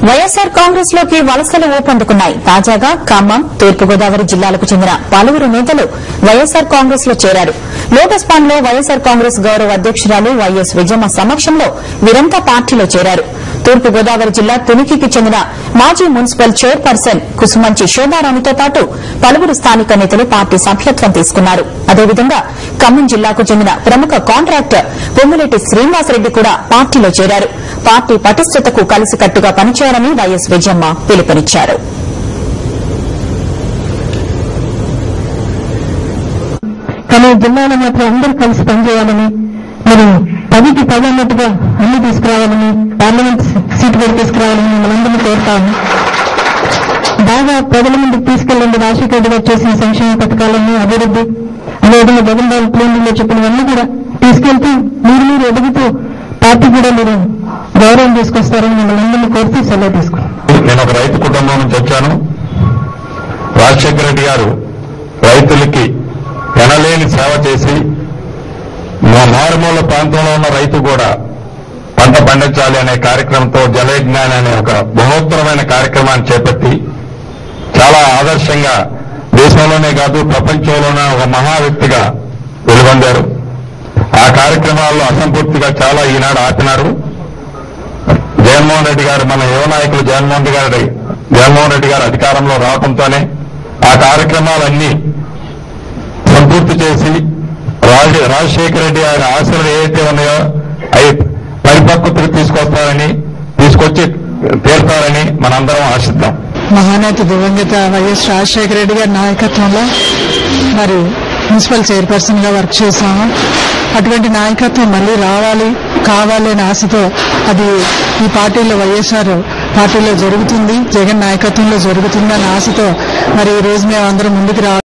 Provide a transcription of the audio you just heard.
వైఎస్సార్ కాంగ్రెస్ లోకి వలసలు ఊపందుకున్నాయి తాజాగా ఖమ్మం తూర్పుగోదావరి జిల్లాలకు చెందిన పలువురు నేతలు వైఎస్సార్ కాంగ్రెస్ లో చేరారు లోటస్ పాండ్ లో వైఎస్సార్ కాంగ్రెస్ గౌరవ అధ్యకురాలు వైఎస్ విజయమ్మ సమక్షంలో వీరంతా పార్టీలో చేరారు తూర్పుగోదావరి జిల్లా తునికికి చెందిన మాజీ మున్సిపల్ చైర్పర్సన్ కుసుమంచి శోభారాణితో పాటు పలువురు స్థానిక నేతలు పార్టీ సభ్యత్వం తీసుకున్నారు అదేవిధంగా ఖమ్మం జిల్లాకు చెందిన ప్రముఖ కాంట్రాక్టర్ పొంగులేటి శ్రీనివాసరెడ్డి కూడా పార్టీలో చేరారు పార్టీ పటిష్టతకు కలిసికట్టుగా పనిచేయాలని వైఎస్ విజయమ్మ పిలుపునిచ్చారు కానీ జిల్లాలో మాత్రం అందరూ కలిసి పనిచేయాలని మరి పదికి పది అన్నట్టుగా అన్ని తీసుకురావాలని పార్లమెంట్ సీట్ కూడా తీసుకురావాలని మనందరినీ కోరుతాము బాగా ప్రజల ముందుకు తీసుకెళ్ళండి రాజశేఖర రెడ్డి గారు చేసిన సంక్షేమ పథకాలన్నీ అభివృద్ధి అదేవిధంగా జగన్ బాబు ప్లేన్లో చెప్పినవన్నీ కూడా తీసుకెళ్తూ మీరు మీరు ఎదుగుతూ పార్టీ కూడా మీరు గౌరవం తీసుకొస్తారని మిమ్మల్ని అందరినీ కోరుతూ సెలవు తీసుకున్నాం నేను ఒక రైతు కుటుంబం నుంచి వచ్చాను రాజశేఖర రెడ్డి గారు రైతులకి ఎనలేని సేవ చేసి మా మారుమూల ప్రాంతంలో ఉన్న రైతు కూడా పంట పండించాలి అనే కార్యక్రమంతో జలయజ్ఞాన్ అనే ఒక బహోత్తరమైన కార్యక్రమాన్ని చేపట్టి చాలా ఆదర్శంగా దేశంలోనే కాదు ప్రపంచంలోనే ఒక మహా వ్యక్తిగా వెలుగొందారు ఆ కార్యక్రమాల్లో అసంపూర్తిగా చాలా ఈనాడు ఆపినారు జగన్మోహన్ రెడ్డి గారు మన యువ నాయకులు జగన్మోహన్ రెడ్డి గారి జగన్మోహన్ రెడ్డి గారు అధికారంలో రావడంతోనే ఆ కార్యక్రమాలన్నీ సంపూర్తి చేసి రాజ రాజశేఖర రెడ్డి గారి ఆశలు ఏవైతే ఉన్నాయో అవి పరిపక్వతకు తీసుకొస్తారని తీసుకొచ్చి తీరుతారని మనందరం ఆశిద్దాం మహానేత దివంగత వైఎస్ రాజశేఖర రెడ్డి గారి నాయకత్వంలో మరి మున్సిపల్ చైర్పర్సన్ గా వర్క్ చేశాము అటువంటి నాయకత్వం మళ్ళీ రావాలి కావాలి అనే ఆశతో అది ఈ పార్టీలో వైఎస్ఆర్ పార్టీలో జరుగుతుంది జగన్ నాయకత్వంలో జరుగుతుంది అనే ఆశతో మరి ఈ రోజు మేము అందరం ముందుకు రావాలి